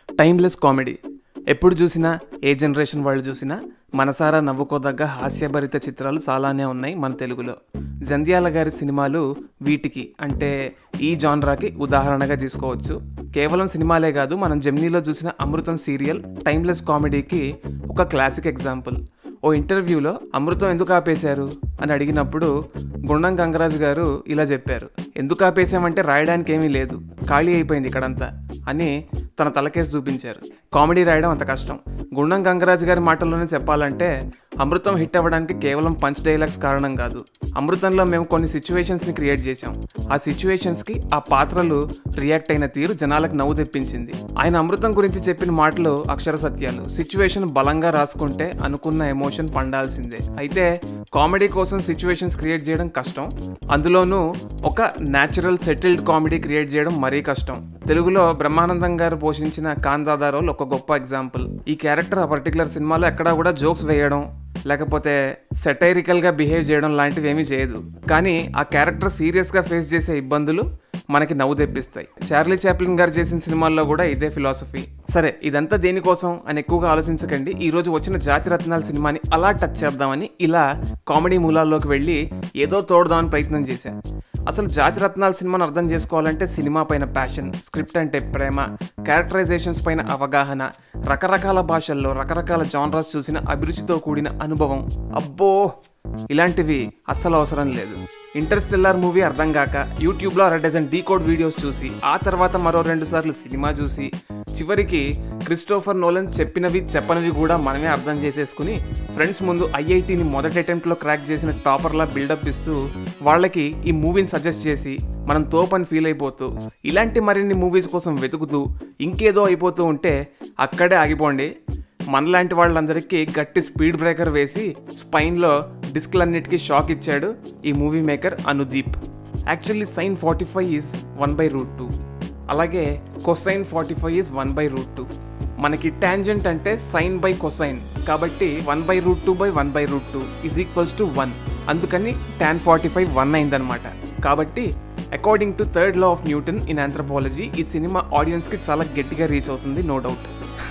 timeless comedy ఎప్పుడు చూసినా ఏ generation వాళ్ళు చూసినా మనసారా నవ్వుకోదగ్గ హాస్యభరిత చిత్రాలు చాలానే ఉన్నాయి మన తెలుగులో జంధ్యాల గారి సినిమాలు వీటికి అంటే ఈ జాన్రాకి ఉదాహరణగా తీసుకోవచ్చు కేవలం సినిమాలే కాదు మనం జెమ్నీలో చూసిన అమృతం సీరియల్ టైమ్లెస్ కామెడీకి ఒక క్లాసిక్ ఎగ్జాంపుల్ ఓ ఇంటర్వ్యూలో అమృతం ఎందుకు ఆపేశారు అని అడిగినప్పుడు గుండం గంగరాజు గారు ఇలా చెప్పారు ఎందుకు ఆపేశామంటే రాయడానికి ఏమీ లేదు ఖాళీ అయిపోయింది ఇక్కడంతా అని తన తలకేసి చూపించారు కామెడీ రాయడం అంత కష్టం గుండం గంగరాజు గారి మాటల్లోనే చెప్పాలంటే అమృతం హిట్ అవ్వడానికి కేవలం పంచ్ డైలాగ్స్ కారణం కాదు అమృతంలో మేము కొన్ని సిచ్యువేషన్స్ని క్రియేట్ చేశాం ఆ సిచ్యువేషన్స్కి ఆ పాత్రలు రియాక్ట్ అయిన తీరు జనాలకు నవ్వు తెప్పించింది ఆయన అమృతం గురించి చెప్పిన మాటలు అక్షర సత్యాలు సిచ్యువేషన్ బలంగా రాసుకుంటే అనుకున్న ఎమోషన్ పండాల్సిందే అయితే కామెడీ కోసం సిచ్యువేషన్స్ క్రియేట్ చేయడం కష్టం అందులోనూ ఒక న్యాచురల్ సెటిల్డ్ కామెడీ క్రియేట్ చేయడం మరీ కష్టం తెలుగులో బ్రహ్మానందం గారు పోషించిన కాందాదా రోల్ ఒక గొప్ప ఎగ్జాంపుల్ ఈ క్యారెక్టర్ ఆ పర్టికులర్ సినిమాలో ఎక్కడా కూడా జోక్స్ వేయడం లేకపోతే సెటైరికల్గా బిహేవ్ చేయడం లాంటివి ఏమీ చేయదు కానీ ఆ క్యారెక్టర్ సీరియస్గా ఫేస్ చేసే ఇబ్బందులు మనకి నవ్వు తెప్పిస్తాయి చార్లీ చాప్లిన్ గారు చేసిన సినిమాల్లో కూడా ఇదే ఫిలాసఫీ సరే ఇదంతా దేనికోసం అని ఎక్కువగా ఆలోచించకండి ఈ రోజు వచ్చిన జాతి రత్నాల సినిమాని అలా టచ్ చేద్దామని ఇలా కామెడీ మూలాల్లోకి వెళ్ళి ఏదో తోడదామని ప్రయత్నం చేశాను అసలు జాతి రత్నాల సినిమాను అర్థం చేసుకోవాలంటే సినిమా పైన ప్యాషన్ స్క్రిప్ట్ అంటే ప్రేమ క్యారెక్టరైజేషన్స్ పైన అవగాహన రకరకాల భాషల్లో రకరకాల జానరాస్ చూసిన అభిరుచితో కూడిన అనుభవం అబ్బో ఇలాంటివి అస్సలు అవసరం లేదు ఇంటర్స్టెల్లార్ మూవీ అర్థం కాక యూట్యూబ్లో అర డజన్ డీకోడ్ వీడియోస్ చూసి ఆ తర్వాత మరో రెండు సార్లు సినిమా చూసి చివరికి క్రిస్టోఫర్ నోలన్ చెప్పినవి చెప్పనివి కూడా మనమే అర్థం చేసేసుకుని ఫ్రెండ్స్ ముందు ఐఐటిని మొదటి అటెంప్ట్లో క్రాక్ చేసిన టాపర్లా బిల్డప్ ఇస్తూ వాళ్ళకి ఈ మూవీని సజెస్ట్ చేసి మనం తోపని ఫీల్ అయిపోతూ ఇలాంటి మరిన్ని మూవీస్ కోసం వెతుకుతూ ఇంకేదో అయిపోతూ ఉంటే అక్కడే ఆగిపోండి మనలాంటి వాళ్ళందరికీ గట్టి స్పీడ్ బ్రేకర్ వేసి స్పైన్లో డిస్క్లన్నిటికీ షాక్ ఇచ్చాడు ఈ movie maker Anudeep actually sine forty five is one by root two అలాగే cosine forty five is one by root two మనకి టాంజెంట్ అంటే సైన్ బై కొసైన్ కాబట్టి one by root two by one by root two is equals to one అందుకని tan forty five one అయిందనమాట కాబట్టి according to third law of Newton in anthropology ఈ సినిమా ఆడియన్స్కి చాలా గట్టిగా రీచ్ అవుతుంది నో డౌట్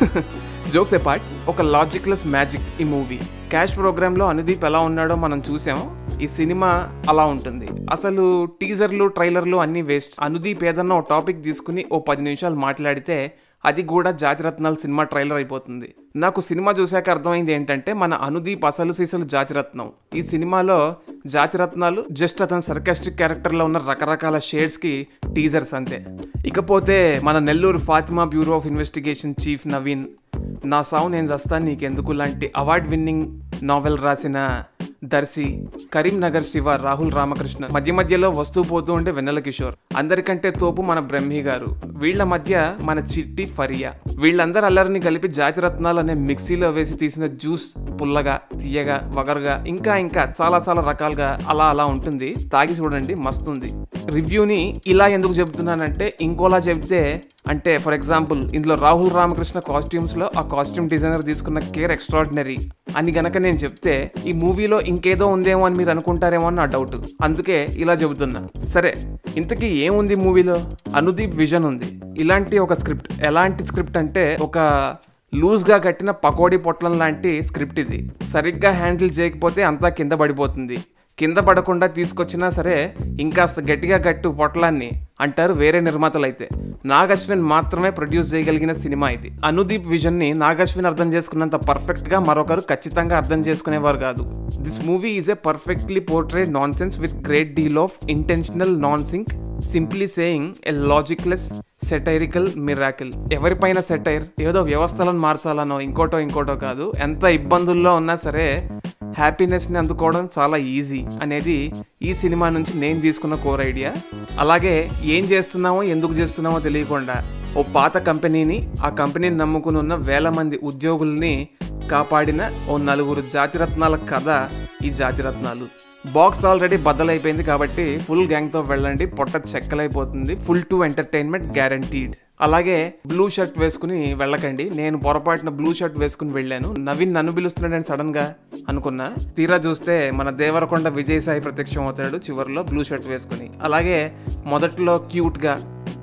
జోక్స్ పార్ట్ ఒక లాజిక్లెస్ మ్యాజిక్ ఈ మూవీ క్యాష్ ప్రోగ్రాంలో అనుదీప్ ఎలా ఉన్నాడో మనం చూసాం ఈ సినిమా అలా ఉంటుంది అసలు టీజర్లు ట్రైలర్లు అన్నీ వేస్ట్ అనుదీప్ ఏదన్నా ఓ టాపిక్ తీసుకుని ఓ పది నిమిషాలు మాట్లాడితే అది కూడా జాతిరత్నాలు సినిమా ట్రైలర్ అయిపోతుంది నాకు సినిమా చూశాక అర్థమైంది ఏంటంటే మన అనుదీప్ అసలు సీసలు జాతిరత్నం ఈ సినిమాలో జాతిరత్నాలు జస్ట్ అతని సర్కాస్టిక్ క్యారెక్టర్లో ఉన్న రకరకాల షేడ్స్కి టీజర్స్ అంతే ఇకపోతే మన Nellore Fatima bureau of investigation chief Naveen నా సావు నేను చస్తాను నీకెందుకు లాంటి అవార్డ్ విన్నింగ్ నావెల్ రాసిన దర్శి కరీంనగర్ శివ రాహుల్ రామకృష్ణ మధ్య మధ్యలో వస్తూ పోతూ ఉండే వెన్నెల కిషోర్ అందరికంటే తోపు మన బ్రహ్మి గారు వీళ్ళ మధ్య మన చిట్టి ఫరియా వీళ్ళందరూ అల్లరిని కలిపి జాతిరత్నాలు అనే మిక్సీలో వేసి తీసిన జ్యూస్ పుల్లగా తీయగా వగరుగా ఇంకా ఇంకా చాలా చాలా రకాలుగా అలా అలా ఉంటుంది తాగి చూడండి మస్తుంది రివ్యూని ఇలా ఎందుకు చెబుతున్నానంటే ఇంకోలా చెబితే అంటే ఫర్ ఎగ్జాంపుల్ ఇందులో రాహుల్ రామకృష్ణ కాస్ట్యూమ్స్లో ఆ కాస్ట్యూమ్ డిజైనర్ తీసుకున్న కేర్ ఎక్స్ట్రాడినరీ అని గనక నేను చెప్తే ఈ మూవీలో ఇంకేదో ఉందేమో అని మీరు అనుకుంటారేమో అని నా డౌట్ అందుకే ఇలా చెబుతున్నా సరే ఇంతకీ ఏముంది మూవీలో అనుదీప్ విజన్ ఉంది ఇలాంటి ఒక స్క్రిప్ట్ ఎలాంటి స్క్రిప్ట్ అంటే ఒక లూజ్గా కట్టిన పకోడీ పొట్లం లాంటి స్క్రిప్ట్ ఇది సరిగ్గా హ్యాండిల్ చేయకపోతే అంతా కింద పడిపోతుంది కింద పడకుండా తీసుకొచ్చినా సరే ఇంకాస్త గట్టిగా గట్టు పొట్లాన్ని అంటారు వేరే నిర్మాతలు అయితే నాగశ్విన్ మాత్రమే ప్రొడ్యూస్ చేయగలిగిన సినిమా ఇది అనుదీప్ విజన్ ని నాగశ్విన్ అర్థం చేసుకున్నంత పర్ఫెక్ట్ గా మరొకరు ఖచ్చితంగా అర్థం చేసుకునేవారు కాదు this movie is a perfectly portrait nonsense with great deal of intentional non sync simply saying a logicless satirical miracle ఎవరిపైన సెటైర్ ఏదో వ్యవస్థలను మార్చాలనో ఇంకోటో ఇంకోటో కాదు ఎంత ఇబ్బందుల్లో ఉన్నా సరే హ్యాపీనెస్ని అందుకోవడం చాలా ఈజీ అనేది ఈ సినిమా నుంచి నేను తీసుకున్న కోర్ ఐడియా అలాగే ఏం చేస్తున్నామో ఎందుకు చేస్తున్నామో తెలియకుండా ఓ పాత కంపెనీని ఆ కంపెనీని నమ్ముకుని ఉన్న వేల మంది ఉద్యోగుల్ని కాపాడిన ఓ నలుగురు జాతిరత్నాల కథ ఈ జాతిరత్నాలు బాక్స్ ఆల్రెడీ బద్దలైపోయింది కాబట్టి ఫుల్ గ్యాంగ్తో వెళ్ళండి పొట్ట చెక్కలైపోతుంది ఫుల్ టు ఎంటర్టైన్మెంట్ గ్యారంటీడ్ అలాగే బ్లూ షర్ట్ వేసుకుని వెళ్ళకండి నేను పొరపాటున బ్లూ షర్ట్ వేసుకుని వెళ్ళాను నవీన్ నన్ను పిలుస్తున్నాడని సడన్ గా అనుకున్నా తీరా చూస్తే మన దేవరకొండ విజయసాయి ప్రత్యక్షం అవుతాడు చివరిలో బ్లూ షర్ట్ వేసుకుని అలాగే మొదట్లో క్యూట్ గా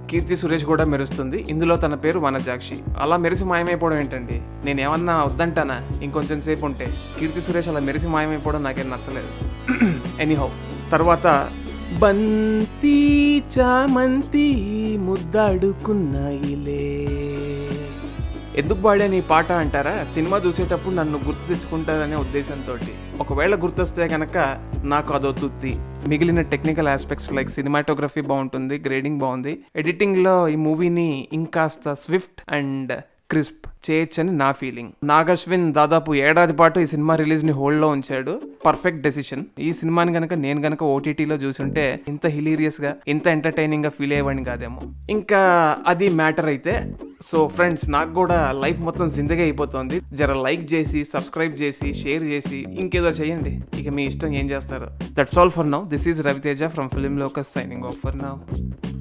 కీర్తి సురేష్ కూడా మెరుస్తుంది ఇందులో తన పేరు వనజాక్షి అలా మెరిసి మాయమైపోవడం ఏంటండి నేను ఏమన్నా వద్దంటానా ఇంకొంచెం సేపు ఉంటే కీర్తి సురేష్ అలా మెరిసి మాయమైపోవడం నాకేం నచ్చలేదు ఎనీహౌ తర్వాత బంతి చామంతి ముద్దాడుకున్నాయిలే ఎందుకు పాడాను ఈ పాట అంటారా సినిమా చూసేటప్పుడు నన్ను గుర్తు తెచ్చుకుంటారనే ఉద్దేశంతో ఒకవేళ గుర్తొస్తే కనుక నాకు అదో తుత్తి మిగిలిన టెక్నికల్ ఆస్పెక్ట్స్ లైక్ సినిమాటోగ్రఫీ బాగుంటుంది గ్రేడింగ్ బాగుంది ఎడిటింగ్లో ఈ మూవీని ఇంకాస్త స్విఫ్ట్ అండ్ క్రిస్ప్ చేయొచ్చని నా ఫీలింగ్ నాగశ్విన్ దాదాపు ఏడాది పాటు ఈ సినిమా రిలీజ్ ని హోల్డ్ లో ఉంచాడు పర్ఫెక్ట్ డెసిషన్ ఈ సినిమాని గనక నేను గనక ఓటీటీలో చూసుంటే ఇంత హిలీరియస్ గా ఇంత ఎంటర్టైనింగ్ గా ఫీల్ అయ్యేవాడిని కాదేమో ఇంకా అది మ్యాటర్ అయితే సో ఫ్రెండ్స్ నాకు కూడా లైఫ్ మొత్తం జిందగా అయిపోతుంది జర లైక్ చేసి సబ్స్క్రైబ్ చేసి షేర్ చేసి ఇంకేదో చేయండి ఇక మీ ఇష్టం ఏం చేస్తారు that's all for now this is Raviteja from film locus signing off for now